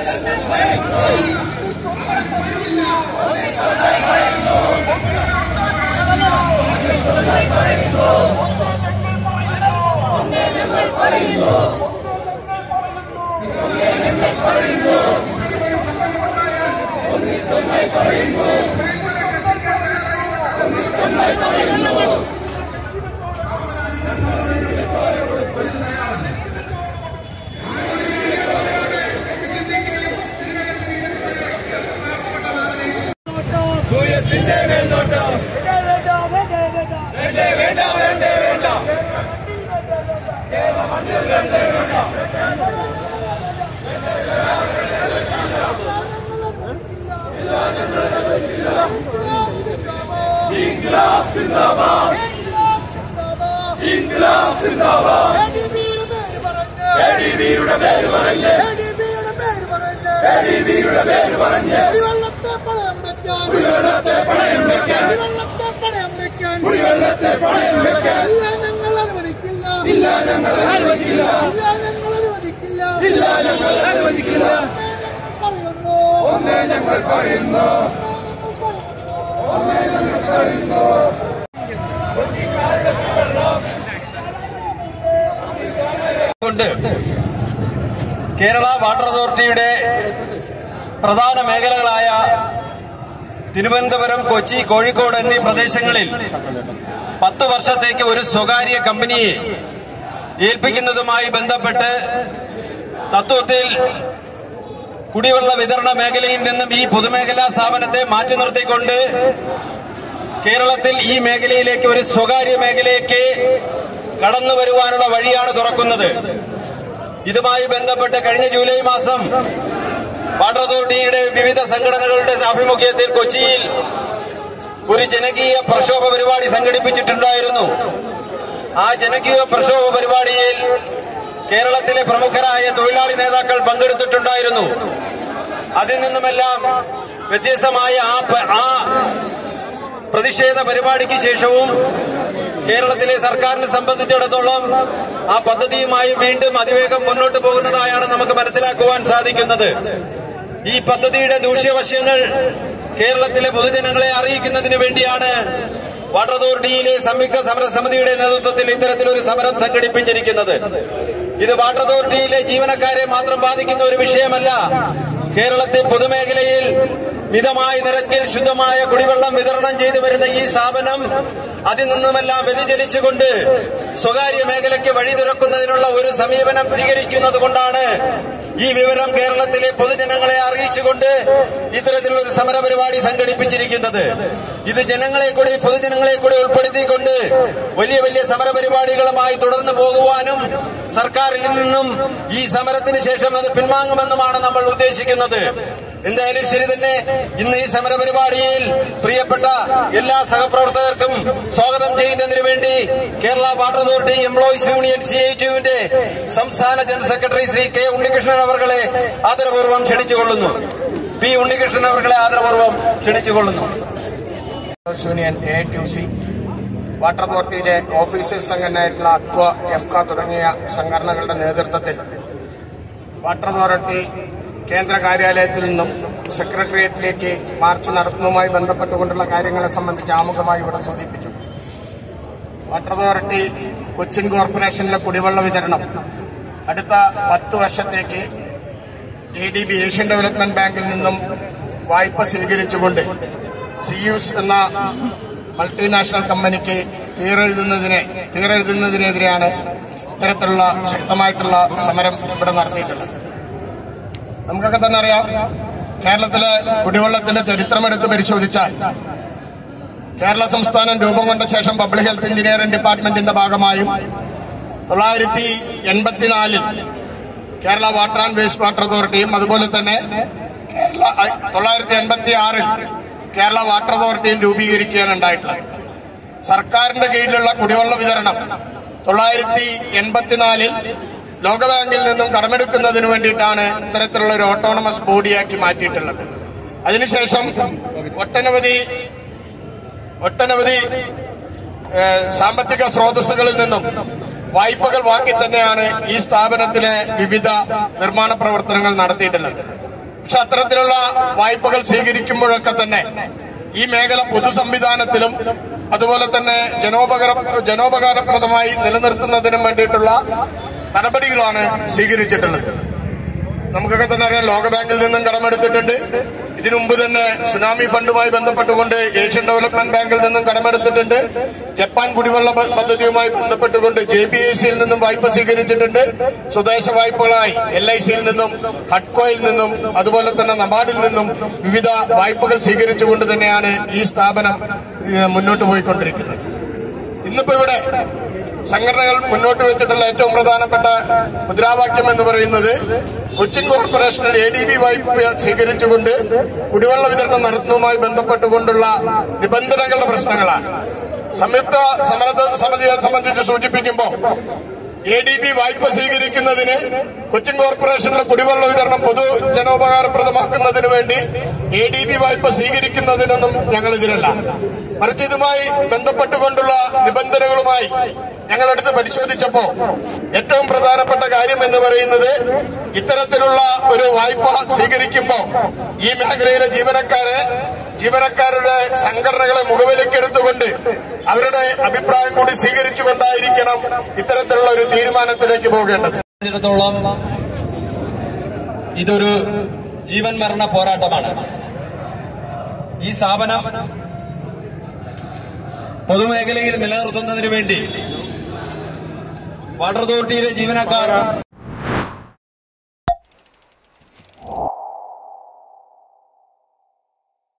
കുടിവെള്ളത്തെ പണയം വെക്കാൻ കുടിവെള്ളത്തെ പണയം വെക്കാൻ കുടിവെള്ളത്തെ പണയം വെക്കാൻ കുടിവെള്ളത്തെ പണയം വെക്കാൻ ഇല്ല ഞങ്ങൾ അനുവദിക്കില്ല ഇല്ല ഞങ്ങൾ അനുവദിക്കില്ല ഇല്ല ഞങ്ങൾ അനുവദിക്കില്ല ഇല്ല ഞങ്ങൾ അനുവദിക്കില്ല പറയുന്നു ഒന്നേ ഞങ്ങൾ പറയുന്നു കൊണ്ട് കേരള വാട്ടർ അതോറിറ്റിയുടെ പ്രധാന മേഖലകളായ തിരുവനന്തപുരം കൊച്ചി കോഴിക്കോട് എന്നീ പ്രദേശങ്ങളിൽ പത്ത് വർഷത്തേക്ക് ഒരു സ്വകാര്യ കമ്പനിയെ ഏൽപ്പിക്കുന്നതുമായി ബന്ധപ്പെട്ട് തത്വത്തിൽ കുടിവെള്ള വിതരണ മേഖലയിൽ നിന്നും ഈ പൊതുമേഖലാ സ്ഥാപനത്തെ മാറ്റി നിർത്തിക്കൊണ്ട് കേരളത്തിൽ ഈ മേഖലയിലേക്ക് ഒരു സ്വകാര്യ മേഖലയ്ക്ക് കടന്നു വരുവാനുള്ള വഴിയാണ് തുറക്കുന്നത് ഇതുമായി ബന്ധപ്പെട്ട് കഴിഞ്ഞ ജൂലൈ മാസം വാട്ടർ അതോറിറ്റിയുടെ വിവിധ സംഘടനകളുടെ ആഭിമുഖ്യത്തിൽ കൊച്ചിയിൽ ഒരു ജനകീയ പ്രക്ഷോഭ പരിപാടി സംഘടിപ്പിച്ചിട്ടുണ്ടായിരുന്നു ആ ജനകീയ പ്രക്ഷോഭ പരിപാടിയിൽ കേരളത്തിലെ പ്രമുഖരായ തൊഴിലാളി നേതാക്കൾ പങ്കെടുത്തിട്ടുണ്ടായിരുന്നു അതിൽ നിന്നുമെല്ലാം വ്യത്യസ്തമായ ആ പ- ആ പ്രതിഷേധ പരിപാടിക്ക് ശേഷവും കേരളത്തിലെ സർക്കാരിനെ സംബന്ധിച്ചിടത്തോളം ആ പദ്ധതിയുമായി വീണ്ടും അതിവേഗം മുന്നോട്ട് പോകുന്നതായാണ് നമുക്ക് മനസ്സിലാക്കുവാൻ സാധിക്കുന്നത് ഈ പദ്ധതിയുടെ ദൂഷ്യവശങ്ങൾ കേരളത്തിലെ പൊതുജനങ്ങളെ അറിയിക്കുന്നതിന് വേണ്ടിയാണ് വാട്ടർ അതോറിറ്റിയിലെ സംയുക്ത സമരസമിതിയുടെ നേതൃത്വത്തിൽ ഇത്തരത്തിലൊരു സമരം സംഘടിപ്പിച്ചിരിക്കുന്നത് ഇത് വാട്ടർ അതോറിറ്റിയിലെ ജീവനക്കാരെ മാത്രം ബാധിക്കുന്ന ഒരു വിഷയമല്ല കേരളത്തെ പൊതുമേഖലയിൽ മിതമായ നിരക്കിൽ ശുദ്ധമായ കുടിവെള്ളം വിതരണം ചെയ്തു വരുന്ന ഈ സ്ഥാപനം അതിൽ നിന്നുമെല്ലാം വ്യതിചലിച്ചുകൊണ്ട് സ്വകാര്യ മേഖലയ്ക്ക് വഴി തുറക്കുന്നതിനുള്ള ഒരു സമീപനം സ്വീകരിക്കുന്നത് കൊണ്ടാണ് ഈ വിവരം കേരളത്തിലെ പൊതുജനങ്ങളെ അറിയിച്ചുകൊണ്ട് ഇത്തരത്തിലുള്ള സമര പരിപാടി സംഘടിപ്പിച്ചിരിക്കുന്നത് ഇത് ജനങ്ങളെ കൂടി പൊതുജനങ്ങളെ കൂടി ഉൾപ്പെടുത്തിക്കൊണ്ട് വലിയ വലിയ സമര പരിപാടികളുമായി തുടർന്നു പോകുവാനും സർക്കാരിൽ നിന്നും ഈ സമരത്തിന് ശേഷം അത് പിൻവാങ്ങുമെന്നുമാണ് നമ്മൾ ഉദ്ദേശിക്കുന്നത് എന്തായാലും ശരി തന്നെ ഇന്ന് ഈ സമര പരിപാടിയിൽ പ്രിയപ്പെട്ട എല്ലാ സഹപ്രവർത്തകർക്കും സ്വാഗതം ചെയ്യുന്നതിന് വേണ്ടി Kerala water authority employees union C I ടുവിന്റെ സംസ്ഥാന general secretary Shri K Unnikrishnan അവർകളെ ആദരപൂർവ്വം ക്ഷണിച്ചുകൊള്ളുന്നു പി ഉണ്ണികൃഷ്ണൻ അവർകളെ ആദരപൂർവ്വം ക്ഷണിച്ചുകൊള്ളുന്നു union A T C water അതോറിറ്റിയിലെ ഓഫീസേഴ്സ് സംഘടനയായിട്ടുള്ള അക്വ എഫ്ക തുടങ്ങിയ സംഘടനകളുടെ നേതൃത്വത്തിൽ വാട്ടർ അതോറിറ്റി കേന്ദ്ര കാര്യാലയത്തിൽ നിന്നും സെക്രട്ടേറിയറ്റിലേക്ക് മാർച്ച് നടത്തുന്നതുമായി ബന്ധപ്പെട്ടുകൊണ്ടുള്ള കാര്യങ്ങളെ സംബന്ധിച്ച് ആമുഖമായി ഇവിടെ സൂചിപ്പിച്ചു വാട്ടർ അതോറിറ്റി കൊച്ചിൻ കോർപ്പറേഷനിലെ കുടിവെള്ള വിതരണം അടുത്ത പത്ത് വർഷത്തേക്ക് A D B Asian development ബാങ്കിൽ നിന്നും വായ്പ സ്വീകരിച്ചുകൊണ്ട് സിയൂസ് എന്ന മൾട്ടിനാഷണൽ കമ്പനിക്ക് തീരെഴുതുന്നതിനെ തീരെഴുതുന്നതിനെതിരെയാണ് ഇത്തരത്തിലുള്ള ശക്തമായിട്ടുള്ള സമരം ഇവിടെ നടത്തിയിട്ടുള്ളത് നമുക്കൊക്കെ തന്നെ അറിയാം കേരളത്തിലെ കുടിവെള്ളത്തിന്റെ ചരിത്രമെടുത്ത് പരിശോധിച്ചാൽ കേരള സംസ്ഥാനം രൂപം കൊണ്ട ശേഷം പബ്ലിക് ഹെൽത്ത് എഞ്ചിനീയറിംഗ് ഡിപ്പാർട്ട്മെന്റിന്റെ ഭാഗമായും തൊള്ളായിരത്തി എൺപത്തിനാലിൽ Kerala water and waste water അതോറിറ്റിയും അതുപോലെ തന്നെ കേരള തൊള്ളായിരത്തി എൺപത്തി ആറിൽ കേരള വാട്ടർ അതോറിറ്റിയും രൂപീകരിക്കുകയാണ് ഉണ്ടായിട്ടുള്ളത് സർക്കാരിന്റെ കീഴിലുള്ള കുടിവെള്ള വിതരണം തൊള്ളായിരത്തി എൺപത്തിനാലിൽ ലോകബാങ്കിൽ നിന്നും കടമെടുക്കുന്നതിന് വേണ്ടിയിട്ടാണ് ഇത്തരത്തിലുള്ള ഒരു ഓട്ടോണമസ് ബോഡിയാക്കി മാറ്റിയിട്ടുള്ളത് അതിനുശേഷം ഒട്ടനവധി ഒട്ടനവധി ഏഹ്, സാമ്പത്തിക സ്രോതസ്സുകളിൽ നിന്നും വായ്പകൾ വാങ്ങി തന്നെയാണ് ഈ സ്ഥാപനത്തിലെ വിവിധ നിർമ്മാണ പ്രവർത്തനങ്ങൾ നടത്തിയിട്ടുള്ളത് പക്ഷെ അത്തരത്തിലുള്ള വായ്പകൾ സ്വീകരിക്കുമ്പോഴൊക്കെ തന്നെ ഈ മേഖല പൊതുസംവിധാനത്തിലും അതുപോലെ തന്നെ ജനോപകാര ജനോപകാരപ്രദമായി നിലനിർത്തുന്നതിനും വേണ്ടിയിട്ടുള്ള നടപടികളാണ് സ്വീകരിച്ചിട്ടുള്ളത് നമുക്കൊക്കെ തന്നെ അറിയാം ലോകബാങ്കിൽ നിന്നും കടമെടുത്തിട്ടുണ്ട് ഇതിനു മുമ്പ് തന്നെ സുനാമി ഫണ്ടുമായി ബന്ധപ്പെട്ടുകൊണ്ട് ഏഷ്യൻ ഡെവലപ്മെന്റ് ബാങ്കിൽ നിന്നും കടമെടുത്തിട്ടുണ്ട് ജപ്പാൻ കുടിവെള്ള പ- പദ്ധതിയുമായി ബന്ധപ്പെട്ടുകൊണ്ട് ജെ ബി ഐ സിയിൽ നിന്നും വായ്പ സ്വീകരിച്ചിട്ടുണ്ട് സ്വദേശ വായ്പകളായി എൽ ഐ സിയിൽ നിന്നും ഹഡ്കോയിൽ നിന്നും അതുപോലെ തന്നെ നബാർഡിൽ നിന്നും വിവിധ വായ്പകൾ സ്വീകരിച്ചുകൊണ്ട് തന്നെയാണ് ഈ സ്ഥാപനം ഏഹ്, മുന്നോട്ട് പോയിക്കൊണ്ടിരിക്കുന്നത് ഇന്നിപ്പോ ഇവിടെ സംഘടനകൾ മുന്നോട്ട് വെച്ചിട്ടുള്ള ഏറ്റവും പ്രധാനപ്പെട്ട മുദ്രാവാക്യം എന്ന് പറയുന്നത് കൊച്ചിൻ കോർപ്പറേഷനിൽ എ ഡി ബി വായ്പ സ്വീകരിച്ചുകൊണ്ട് കുടിവെള്ള വിതരണം നടത്തുന്നതുമായി ബന്ധപ്പെട്ടുകൊണ്ടുള്ള നിബന്ധനകളുടെ പ്രശ്നങ്ങളാണ് സംയുക്ത സമര സമിതിയെ സംബന്ധിച്ച് സൂചിപ്പിക്കുമ്പോൾ എ ഡി ബി വായ്പ സ്വീകരിക്കുന്നതിന് കൊച്ചിൻ കോർപ്പറേഷനിലെ കുടിവെള്ള വിതരണം പൊതു ജനോപകാരപ്രദമാക്കുന്നതിന് വേണ്ടി എ ഡി ബി വായ്പ സ്വീകരിക്കുന്നതിനൊന്നും ഞങ്ങൾ എതിരല്ല മറിച്ച് ഇതുമായി ബന്ധപ്പെട്ടുകൊണ്ടുള്ള നിബന്ധനകളുമായി ഞങ്ങളെടുത്ത് പരിശോധിച്ചപ്പോ ഏറ്റവും പ്രധാനപ്പെട്ട കാര്യം എന്ന് പറയുന്നത് ഇത്തരത്തിലുള്ള ഒരു വായ്പ സ്വീകരിക്കുമ്പോൾ ഈ മേഖലയിലെ ജീവനക്കാരെ ജീവനക്കാരുടെ സംഘടനകളെ മുഖവിലേക്കെടുത്തുകൊണ്ട് അവരുടെ അഭിപ്രായം കൂടി സ്വീകരിച്ചുകൊണ്ടായിരിക്കണം ഇത്തരത്തിലുള്ള ഒരു തീരുമാനത്തിലേക്ക് പോകേണ്ടത് സംബന്ധിച്ചിടത്തോളം ഇതൊരു ജീവൻ മരണ പോരാട്ടമാണ് ഈ സ്ഥാപനം പൊതുമേഖലയിൽ നിലനിർത്തുന്നതിന് വേണ്ടി വാട്ടർ അതോറിറ്റിയിലെ ജീവനക്കാർ